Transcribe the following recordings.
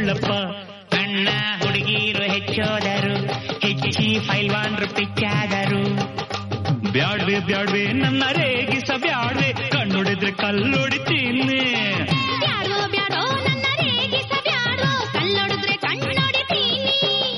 ಯಾವೋಳಪ್ಪ ಅಣ್ಣ ಹುಡುಗಿರು ಹೆಚ್ಚೋದರು ಹೆಚ್ಚಿ ಫೈಲ್ವಾನ್ರು ಪಿಚ್ಚಾದರು ಬ್ಯಾಡ್ವೆ ಬ್ಯಾಡ್ವೆ ನನ್ನ ರೇಗಿಸ ಬ್ಯಾಡ್ವೆ ಕಣ್ಣೊಡಿದ್ರೆ ಕಲ್ಲೊಡಿತೀನಿ ಬ್ಯಾಡೋ ಬ್ಯಾಡೋ ನನ್ನ ರೇಗಿಸ ಬ್ಯಾಡೋ ಕಲ್ಲೊಡೆದ್ರೆ ಕಣ್ಣೊಡಿತೀನಿ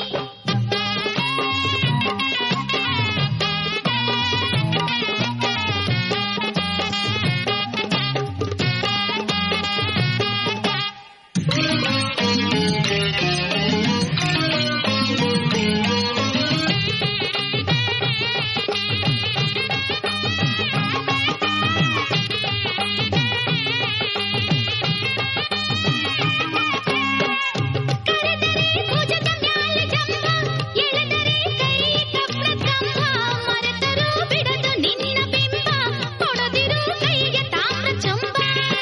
ಕರೆದರೆ ಭುಜದ ಮ್ಯಾಲೆ ಜಂಬ ಎಳೆದರೆ ಕೈ ಕಪ್ರ ಕಂಬ ಮರೆತರೂ ಬಿಡದು ನಿನ್ನ ಬಿಂಬ ಕೊಡದಿರು ಕೈಗೆ ತಾಮ್ರ ಚಂಬ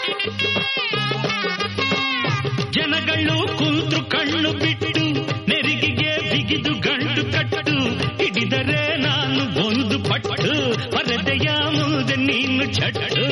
ಜನಗಳು ಕುಂತ್ರು ಕಣ್ಣು ಬಿಟ್ಟು ನೆರಿಗೆಗೆ ಬಿಗಿದು ಗಂಟು ಕಟ್ಟು ಹಿಡಿದರೆ ನಾನು ಒಂದು ಪಟ್ಟು ಪರದೆಯ ಮುಂದೆ ನೀನು ಚಟ್ಟು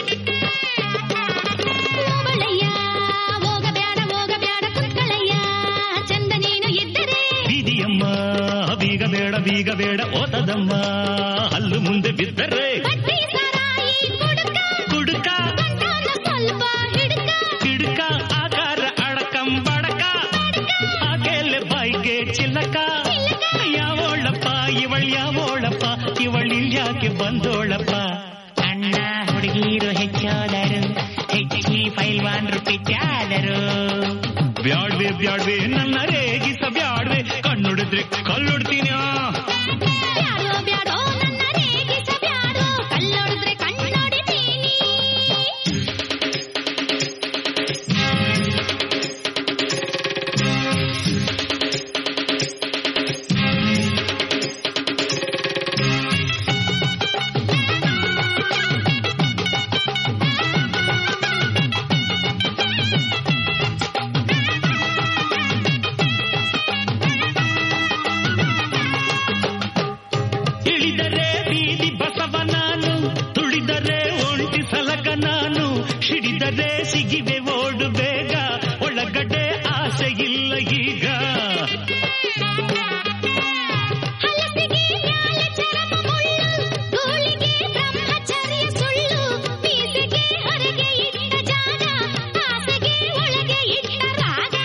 ಓಬಳಯ್ಯ ಹೋಗಬ್ಯಾಡ ಹೋಗಬ್ಯಾಡ ಕುತ್ಕಳಯ್ಯ ಚಂದ ನೀನು ಇದ್ದರೆ ಬೀದಿಯಮ್ಮ ಬೀಗ ಬೇಡ ಬೀಗ ಬೇಡ ಓತದಮ್ಮ ಹಲ್ಲು ಮುಂದೆ ಬಿದ್ದರೆ ಬಟ್ಟಿ ಸರಾಯಿ ಕುಡುಕ ಕುಡುಕ ಗಂಟಾನ ಸ್ವಲ್ಪ ಹಿಡುಕ ಕಿಡುಕ ಆಕಾರ ಅಡಕಂ ಬಡಕ ಆಗೆಲೆ ಬಾಯಿಗೆ ಚಿಲ್ಲಕ ಯಾವೋಳಪ್ಪ ಇವಳ್ ಯಾವೋಳಪ್ಪ ಇವಳಿಲ್ಯಾಕೆ ಬಂದೋಳಪ್ಪ ಅಣ್ಣ ಹುಡುಗಿರು ಹೆಚ್ಚಾದರು ಹೆಚ್ಚಿ ಪೈಲ್ವಾನ್ರು ಪಿಚ್ಚಾದರು ಬ್ಯಾಡ್ವೆ ಬ್ಯಾಡ್ವೆ ನನ್ನ ರೇಗಿಸ ಬ್ಯಾಡ್ವೆ ಕಣ್ಣುಡಿದ್ರೆ ಕಲ್ಲುಡ್ತೀನಿ ಬ್ಯಾಡೋ ಬ್ಯಾಡೋ ನನ್ನ ರೇಗಿಸ ಬ್ಯಾಡೋ ಕಲ್ಲೊಡೆದ್ರೆ ಕಣ್ಣೊಡಿತೀನಿ ಇಳಿದರೆ ಬೀದಿ ಬಸವ ನಾನು ತುಳಿದರೆ ಒಂಟಿ ಸಲಗ ನಾನು ಹಿಡಿದರೆ ಸಿಗಿವೆ ಓಡು ಬೇಗ ಒಳಗಡೆ ಆಸೆ ಇಲ್ಲ ಈಗ ಹಲಸಿಗೆ ಮ್ಯಾಲೆ ಚರಮ ಮುಳ್ಳು ಧೂಳಿಗೆ ಬ್ರಹ್ಮಚರ್ಯ ಸುಳ್ಳು ಮೀಸೆಗೆ ಹೊರಗೆ ಇಟ್ಟ ಜಾಗ ಆಸೆಗೆ ಒಳಗೆ ಇಟ್ಟ ರಾಗ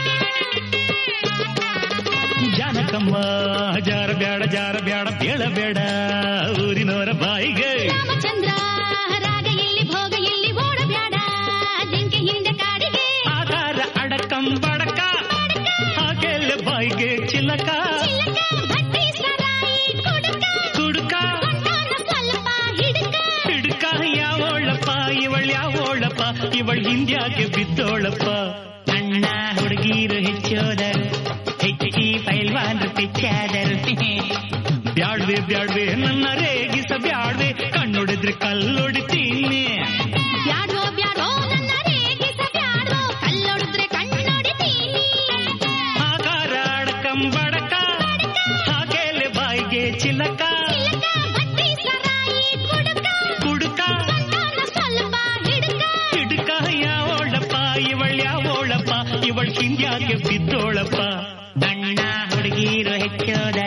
ಜಾನಕಮ್ಮ ಜಾರ ಬ್ಯಾಡ ಜಾರ ಬ್ಯಾಡ ಬೇಡ ಬೇಡ ಊರಿನವರ ಬಾಯಿಗೆ ರಾಮಚಂದ್ರ ರಾಗ ಎಲ್ಲಿ ಭೋಗ ಎಲ್ಲಿ ಓಡಬ್ಯಾಡ ಜಿಂಕೆ ಹಿಂದೆ ಕಾಡಿಗೆ ಆಧಾರ ಅಡಕಂ ಬಡಕ ಹಾಗೆಲ್ಲ ಬಾಯಿಗೆ ಚಿಲ್ಲಕ ಚಿಲಕ ಭಟ್ಟಿ ಸರಾಯಿ ಕುಡುಕ ಕುಡುಕ ಗಂಟಾನ ಸ್ವಲ್ಪ ಹಿಡುಕ ಹಿಡ್ಕ ಯಾವೋಳಪ್ಪ ಇವಳ್ ಯಾವೋಳಪ್ಪ ಇವಳ್ ಹಿಂದ್ಯಾಕೆ ಬಿದ್ದೋಳಪ್ಪ ಅಣ್ಣ ಹುಡುಗಿರು ಹೆಚ್ಚೋದರು ಹೆಚ್ಚಿ ಪೈಲ್ವಾನ್ರು ಪಿಚ್ಚಾದರು ಬ್ಯಾಡ್ವೆ ಬ್ಯಾಡ್ವೆ ನನ್ನ ರೇಗಿಸ ಬ್ಯಾಡ್ವೆ ಕಣ್ಣೊಡಿದ್ರೆ ಕಲ್ಲೊಡಿತೀನಿ ಬ್ಯಾಡೋ ಬ್ಯಾಡೋ ನನ್ನ ರೇಗಿಸ ಬ್ಯಾಡೋ ಕಲ್ಲೊಡೆದ್ರೆ ಕಣ್ಣೊಡಿತೀನಿ ಆಕಾರ ಅಡಕಂ ಬಡಕ ಹಾಗೆಲೆ ಬಾಯಿಗೆ ಚಿಲಕ ಚಿಲಕ ಭಟ್ಟಿ ಸರಾಯಿ ಕುಡುಕ ಕುಡುಕ ಗಂಟಾನ ಸ್ವಲ್ಪ ಹಿಡುಕ ಹಿಡ್ಕ ಯಾವೋಳಪ್ಪ ಇವಳ್ ಯಾವೋಳಪ್ಪ ಇವಳ್ ಹಿಂದ್ಯಾಕೆ ಬಿದ್ದೋಳಪ್ಪ ಅಣ್ಣ ಹುಡುಗಿರು ಹೆಚ್ಚೋದ